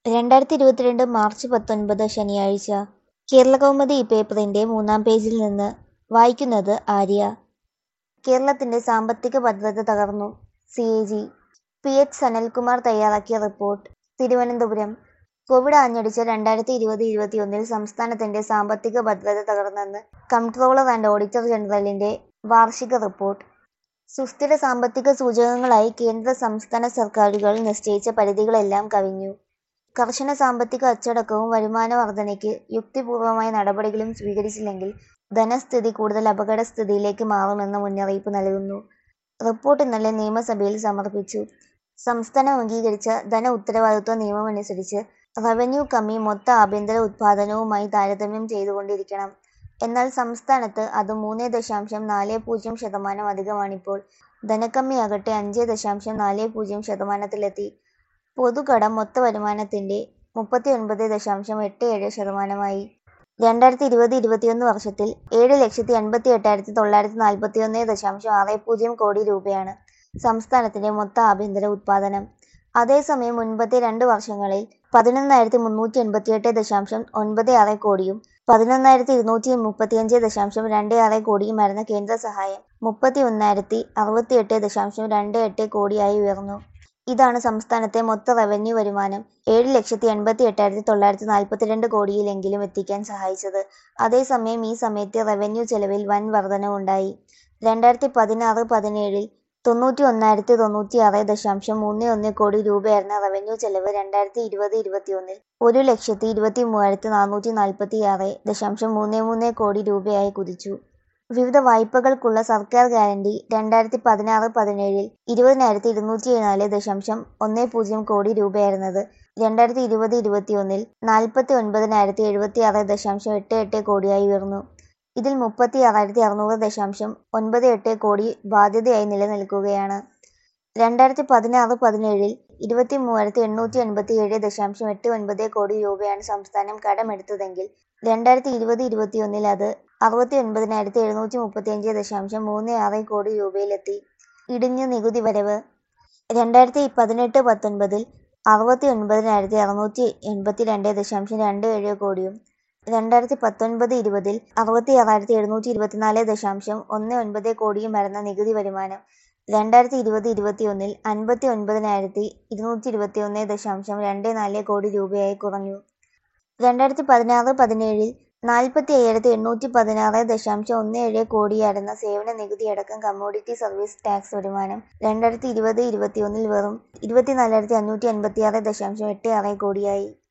രണ്ടായിരത്തി ഇരുപത്തിരണ്ട് മാർച്ച് പത്തൊൻപത് ശനിയാഴ്ച കേരളകൗമുദി ഈ പേപ്പറിന്റെ മൂന്നാം പേജിൽ നിന്ന് വായിക്കുന്നത് ആര്യ കേരളത്തിന്റെ സാമ്പത്തിക ഭദ്രത തകർന്നു C A G P H Sanalkumar തയ്യാറാക്കിയ റിപ്പോർട്ട് തിരുവനന്തപുരം കോവിഡ് ആഞ്ഞടിച്ച രണ്ടായിരത്തി ഇരുപത് ഇരുപത്തിയൊന്നിൽ സംസ്ഥാനത്തിന്റെ സാമ്പത്തിക ഭദ്രത തകർന്നെന്ന് കംട്രോളർ ആൻഡ് ഓഡിറ്റർ ജനറലിന്റെ വാർഷിക റിപ്പോർട്ട് സുസ്ഥിര സാമ്പത്തിക സൂചകങ്ങളായി കേന്ദ്ര സംസ്ഥാന സർക്കാരുകൾ നിശ്ചയിച്ച പരിധികളെല്ലാം കവിഞ്ഞു കർശന സാമ്പത്തിക അച്ചടക്കവും വരുമാന വർധനയ്ക്ക് യുക്തിപൂർവമായ നടപടികളും സ്വീകരിച്ചില്ലെങ്കിൽ ധനസ്ഥിതി കൂടുതൽ അപകടസ്ഥിതിയിലേക്ക് മാറുമെന്ന മുന്നറിയിപ്പ് നൽകുന്നു റിപ്പോർട്ട് ഇന്നലെ നിയമസഭയിൽ സമർപ്പിച്ചു സംസ്ഥാനം അംഗീകരിച്ച ധന ഉത്തരവാദിത്വ നിയമമനുസരിച്ച് റവന്യൂ കമ്മി മൊത്ത ആഭ്യന്തര ഉത്പാദനവുമായി താരതമ്യം ചെയ്തുകൊണ്ടിരിക്കണം എന്നാൽ സംസ്ഥാനത്ത് അത് മൂന്ന് ദശാംശം നാല് പൂജ്യം ശതമാനം അധികമാണിപ്പോൾ ധനക്കമ്മിയാകട്ടെ അഞ്ച് ദശാംശം നാല് പൂജ്യം ശതമാനത്തിലെത്തി പൊതുകടം മൊത്ത വരുമാനത്തിന്റെ മുപ്പത്തി ഒൻപത് ദശാംശം എട്ട് ഏഴ് ശതമാനമായി രണ്ടായിരത്തി ഇരുപത് ഇരുപത്തിയൊന്ന് വർഷത്തിൽ ഏഴ് ലക്ഷത്തി എൺപത്തി എട്ടായിരത്തി തൊള്ളായിരത്തി നാൽപ്പത്തി ഒന്ന് ദശാംശം ആറ് പൂജ്യം കോടി രൂപയാണ് സംസ്ഥാനത്തിന്റെ മൊത്ത ആഭ്യന്തര ഉത്പാദനം അതേസമയം മുൻപത്തെ രണ്ട് വർഷങ്ങളിൽ പതിനൊന്നായിരത്തി മുന്നൂറ്റി എൺപത്തിയെട്ട് ദശാംശം ഒൻപത് ആറ് കോടിയും പതിനൊന്നായിരത്തി ഇരുന്നൂറ്റി മുപ്പത്തിയഞ്ച് ദശാംശം രണ്ട് ആറ് കോടിയുമായിരുന്ന കേന്ദ്ര സഹായം മുപ്പത്തി ഒന്നായിരത്തി അറുപത്തിയെട്ട് ദശാംശം രണ്ട് എട്ട് കോടിയായി ഉയർന്നു ഇതാണ് സംസ്ഥാനത്തെ മൊത്ത റവന്യൂ വരുമാനം ഏഴ് ലക്ഷത്തി എൺപത്തി എട്ടായിരത്തി തൊള്ളായിരത്തി നാൽപ്പത്തിരണ്ട് കോടിയിലെങ്കിലും എത്തിക്കാൻ സഹായിച്ചത് അതേസമയം ഈ സമയത്ത് റവന്യൂ ചെലവിൽ വൻ വർധനവുണ്ടായി രണ്ടായിരത്തി പതിനാറ് പതിനേഴിൽ തൊണ്ണൂറ്റി ഒന്നായിരത്തി തൊണ്ണൂറ്റി ആറ് ദശാംശം മൂന്ന് ഒന്ന് കോടി രൂപയായിരുന്ന റവന്യൂ ചെലവ് രണ്ടായിരത്തി ഇരുപത് ഇരുപത്തിയൊന്നിൽ ഒരു ലക്ഷത്തി ഇരുപത്തി മൂവായിരത്തി നാനൂറ്റി നാൽപ്പത്തി ആറ് ദശാംശം മൂന്ന് മൂന്ന് കോടി രൂപയായി കുതിച്ചു വിവിധ വായ്പകൾക്കുള്ള സർക്കാർ ഗ്യാരണ്ടി രണ്ടായിരത്തി പതിനാറ് പതിനേഴിൽ ഇരുപതിനായിരത്തി ഇരുന്നൂറ്റി നാല് ദശാംശം ഒന്ന് പൂജ്യം കോടി രൂപയായിരുന്നത് രണ്ടായിരത്തി ഇരുപത് ഇരുപത്തിയൊന്നിൽ നാൽപ്പത്തി ഒൻപതിനായിരത്തി എഴുപത്തി ആറ് ദശാംശം എട്ട് എട്ട് കോടിയായി ഉയർന്നു ഇതിൽ മുപ്പത്തി ആറായിരത്തി അറുന്നൂറ് ദശാംശം ഒൻപത് എട്ട് കോടി ബാധ്യതയായി നിലനിൽക്കുകയാണ് രണ്ടായിരത്തി പതിനാറ് പതിനേഴിൽ ഇരുപത്തി മൂവായിരത്തി എണ്ണൂറ്റി എൺപത്തി ഏഴ് ദശാംശം എട്ട് ഒൻപത് കോടി രൂപയാണ് സംസ്ഥാനം കടമെടുത്തതെങ്കിൽ രണ്ടായിരത്തി ഇരുപത് ഇരുപത്തിയൊന്നിൽ അത് അറുപത്തി ഒൻപതിനായിരത്തി എഴുന്നൂറ്റി മുപ്പത്തിയഞ്ച് ദശാംശം മൂന്ന് ആറ് കോടി രൂപയിലെത്തി ഇടിഞ്ഞു നികുതി വരവ് രണ്ടായിരത്തി പതിനെട്ട് പത്തൊൻപതിൽ അറുപത്തി ഒൻപതിനായിരത്തി അറുന്നൂറ്റി എൺപത്തി രണ്ട് ദശാംശം രണ്ട് ഏഴ് കോടിയും രണ്ടായിരത്തി പത്തൊൻപത് ഇരുപതിൽ അറുപത്തി ആറായിരത്തി എഴുന്നൂറ്റി ഇരുപത്തിനാല് ദശാംശം ഒന്ന് ഒൻപത് കോടിയും വരുന്ന നികുതി വരുമാനം രണ്ടായിരത്തി ഇരുപത് ഇരുപത്തിയൊന്നിൽ അൻപത്തി ഒൻപതിനായിരത്തി ഇരുന്നൂറ്റി ഇരുപത്തി ഒന്ന് ദശാംശം രണ്ട് നാല് കോടി രൂപയായി കുറഞ്ഞു രണ്ടായിരത്തി പതിനാറ് പതിനേഴിൽ നാൽപ്പത്തി അയ്യായിരത്തി എണ്ണൂറ്റി പതിനാറ് ദശാംശം ഒന്ന് ഏഴ് കോടിയായിരുന്ന സേവന നികുതി അടക്കം കമ്മോഡിറ്റി സർവീസ് ടാക്സ് വരുമാനം രണ്ടായിരത്തി ഇരുപത് ഇരുപത്തിയൊന്നിൽ വെറും ഇരുപത്തിനാലായിരത്തി അഞ്ഞൂറ്റി എൺപത്തി ആറ് ദശാംശം എട്ട് ആറ് കോടിയായി